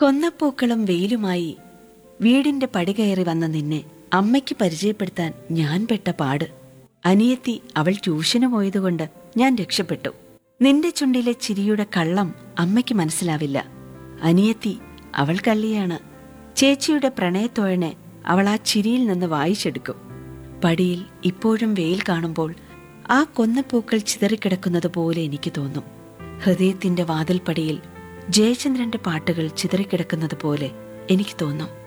കൊന്നപ്പൂക്കളും വെയിലുമായി വീടിന്റെ പടി കയറി വന്ന നിന്നെ അമ്മയ്ക്ക് പരിചയപ്പെടുത്താൻ ഞാൻ പെട്ട പാട് അനിയത്തി അവൾ ട്യൂഷന് പോയതുകൊണ്ട് ഞാൻ രക്ഷപ്പെട്ടു നിന്റെ ചുണ്ടിലെ ചിരിയുടെ കള്ളം അമ്മയ്ക്ക് മനസ്സിലാവില്ല അനിയത്തി അവൾ കള്ളിയാണ് ചേച്ചിയുടെ പ്രണയത്തോഴനെ അവൾ ആ ചിരിയിൽ നിന്ന് വായിച്ചെടുക്കും പടിയിൽ ഇപ്പോഴും വെയിൽ കാണുമ്പോൾ ആ കൊന്നപ്പൂക്കൾ ചിതറിക്കിടക്കുന്നത് പോലെ എനിക്ക് തോന്നും ഹൃദയത്തിന്റെ വാതിൽപ്പടിയിൽ ജയചന്ദ്രന്റെ പാട്ടുകൾ ചിതറിക്കിടക്കുന്നത് പോലെ എനിക്ക് തോന്നും